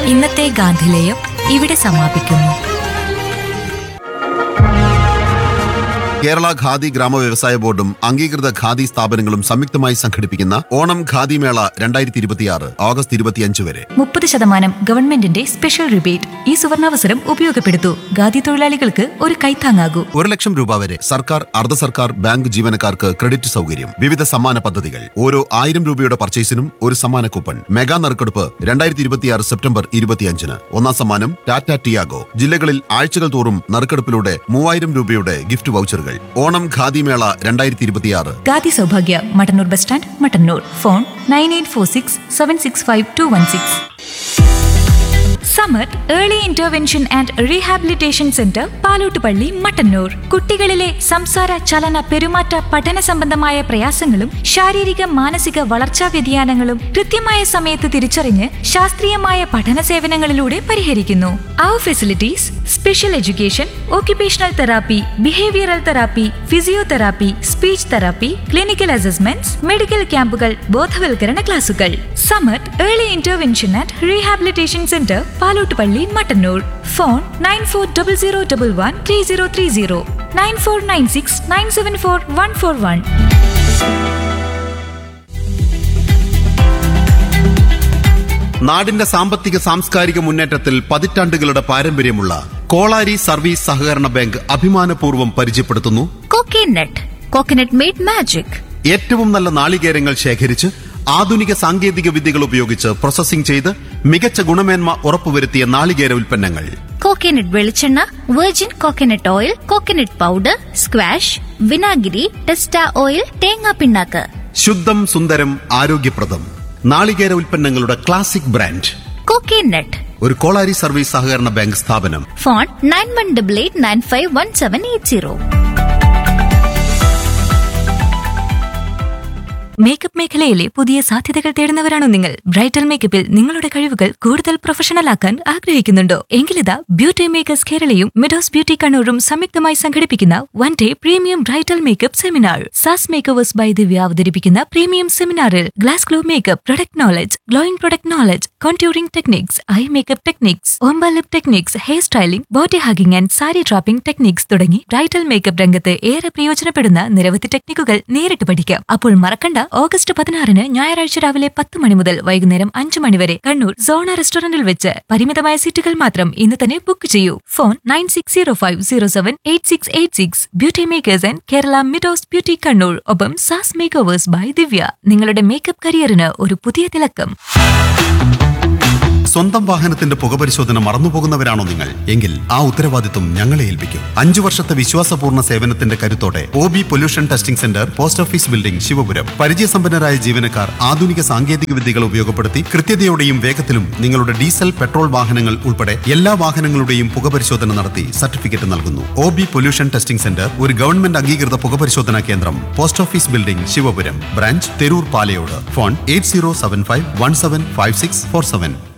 ഇന്നത്തെ ഗാന്ധിലേയം ഇവിടെ സമാപിക്കുന്നു കേരള ഖാദി ഗ്രാമ വ്യവസായ ബോർഡും അംഗീകൃത ഖാദി സ്ഥാപനങ്ങളും സംയുക്തമായി സംഘടിപ്പിക്കുന്ന ഓണം ഖാദി മേള രണ്ടായിരത്തി ഇരുപത്തിയാറ് ഓഗസ്റ്റ് ഇരുപത്തിയഞ്ച് വരെ മുപ്പത് ശതമാനം ഗവൺമെന്റിന്റെ സ്പെഷ്യൽ റിബേറ്റ് ഈ സുവർണാവസരം ഉപയോഗപ്പെടുത്തൂ ഖാദി തൊഴിലാളികൾക്ക് ഒരു കൈത്താങ്ങാകൂ ഒരു ലക്ഷം രൂപ വരെ സർക്കാർ അർദ്ധ സർക്കാർ ബാങ്ക് ജീവനക്കാർക്ക് ക്രെഡിറ്റ് സൗകര്യം വിവിധ സമ്മാന പദ്ധതികൾ ഓരോ ആയിരം രൂപയുടെ പർച്ചേസിനും ഒരു സമ്മാന കൂപ്പൺ മെഗാ നറുക്കെടുപ്പ് രണ്ടായിരത്തി ഇരുപത്തിയാറ് സെപ്റ്റംബർ ഇരുപത്തിയഞ്ചിന് ഒന്നാം സമ്മാനം ടാറ്റ ടിയാഗോ ജില്ലകളിൽ ആഴ്ചകൾ തോറും നറുക്കെടുപ്പിലൂടെ മൂവായിരം രൂപയുടെ ഗിഫ്റ്റ് വൗച്ചറുകൾ ഓണം ഖാദി മേള രണ്ടായിരത്തി ഇരുപത്തിയാറ് Khadi Saubhagya Mattannur bus stand Mattannur phone nine eight four six seven six five two one six Samath early intervention and rehabilitation centre Palottupalli Mattannur കുട്ടികളിലെ സംസാര ചലന പെരുമാറ്റ പഠന സംബന്ധമായ പ്രയാസങ്ങളും ശാരീരിക മാനസിക വളർച്ചാ വ്യതിയാനങ്ങളും കൃത്യമായ സമയത്ത് തിരിച്ചറിഞ്ഞ് ശാസ്ത്രീയമായ പഠന സേവനങ്ങളിലൂടെ പരിഹരിക്കുന്നു അവർ facilities special education occupational therapy behavioural therapy physiotherapy speech therapy clinical assessments medical ക്യാമ്പുകൾ ബോധവൽക്കരണ ക്ലാസുകൾ Samath early intervention and rehabilitation centre Palottupalli Mattannur phone nine four double zero double one three zero three zero nine four nine six nine seven four one four one നാടിന്റെ സാമ്പത്തിക സാംസ്കാരിക മുന്നേറ്റത്തിൽ പതിറ്റാണ്ടുകളുടെ പാരമ്പര്യമുള്ള Kolari service സഹകരണ ബാങ്ക് അഭിമാനപൂർവ്വം പരിചയപ്പെടുത്തുന്നു കോക്കനട്ട് കോക്കനട്ട് മെയ്ഡ് മാജിക് ഏറ്റവും നല്ല നാളികേരങ്ങൾ ശേഖരിച്ച് ആധുനിക സാങ്കേതിക വിദ്യകൾ ഉപയോഗിച്ച് പ്രോസസ്സിംഗ് ചെയ്ത് മികച്ച ഗുണമേന്മ ഉറപ്പുവരുത്തിയ നാളികേര ഉൽപ്പന്നങ്ങൾ കോക്കനട്ട് വെളിച്ചെണ്ണ virgin coconut oil coconut powder squash വിനാഗിരി ടെസ്റ്റ ഓയിൽ തേങ്ങാ പിണ്ണാക്ക് ശുദ്ധം സുന്ദരം ആരോഗ്യപ്രദം നാളികേര ഉൽപ്പന്നങ്ങളുടെ ക്ലാസിക് ബ്രാൻഡ് കോക്കനട്ട് ഒരു കോളാരി സർവീസ് സഹകരണ ബാങ്ക് സ്ഥാപനം phone nine one double eight nine five one seven eight zero makeup മേഖലയിലെ പുതിയ സാധ്യതകൾ തേടുന്നവരാണോ നിങ്ങൾ ബ്രൈഡൽ മേക്കപ്പിൽ നിങ്ങളുടെ കഴിവുകൾ കൂടുതൽ പ്രൊഫഷണൽ ആക്കാൻ ആഗ്രഹിക്കുന്നുണ്ടോ എങ്കിലിതാ ബ്യൂട്ടി മേക്കേഴ്സ് കേരളയും മിഡോസ് ബ്യൂട്ടി കണ്ണൂരും സംയുക്തമായി സംഘടിപ്പിക്കുന്ന one day premium bridal makeup seminar Sass makers by Divya അവതരിപ്പിക്കുന്ന പ്രീമിയം സെമിനാറിൽ glass glow makeup product knowledge glowing product knowledge contouring techniques eye makeup techniques ombre lip techniques hair styling body hugging and sari draping techniques തുടങ്ങി bridal makeup രംഗത്ത് ഏറെ പ്രയോജനപ്പെടുന്ന നിരവധി ടെക്നിക്കുകൾ നേരിട്ട് പഠിക്കാം അപ്പോൾ മറക്കണ്ട ഓഗസ്റ്റ് പതിനാറിന് ഞായറാഴ്ച രാവിലെ പത്ത് മണി മുതൽ വൈകുന്നേരം അഞ്ചു മണി വരെ കണ്ണൂർ സോണ റെസ്റ്റോറന്റിൽ വെച്ച് പരിമിതമായ സീറ്റുകൾ മാത്രം ഇന്ന് തന്നെ ബുക്ക് ചെയ്യൂ phone nine six zero five zero seven eight six eight six beauty makers and Kerala Meadows beauty Kannur ഒപ്പം സാസ് മേക്കേഴ്സ് ബൈ ദിവ്യ നിങ്ങളുടെ മേക്കപ്പ് കരിയറിന് ഒരു പുതിയ തിളക്കം സ്വന്തം വാഹനത്തിന്റെ പുകപരിശോധന മറന്നുപോകുന്നവരാണോ നിങ്ങൾ എങ്കിൽ ആ ഉത്തരവാദിത്വം ഞങ്ങളെ ഏൽപ്പിക്കും അഞ്ചു വർഷത്തെ വിശ്വാസപൂർണ്ണ സേവനത്തിന്റെ കരുത്തോടെ O B pollution testing centre post office building Sivapuram പരിചയസമ്പന്നരായ ജീവനക്കാർ ആധുനിക സാങ്കേതിക വിദ്യകൾ ഉപയോഗപ്പെടുത്തി കൃത്യതയോടെയും വേഗത്തിലും നിങ്ങളുടെ ഡീസൽ പെട്രോൾ വാഹനങ്ങൾ ഉൾപ്പെടെ എല്ലാ വാഹനങ്ങളുടെയും പുകപരിശോധന നടത്തി സർട്ടിഫിക്കറ്റ് നൽകുന്നു O B pollution testing centre ഒരു ഗവൺമെന്റ് അംഗീകൃത പുകപരിശോധനാ കേന്ദ്രം post office building Sivapuram branch Theroor Palayode phone eight zero seven five one seven five six four seven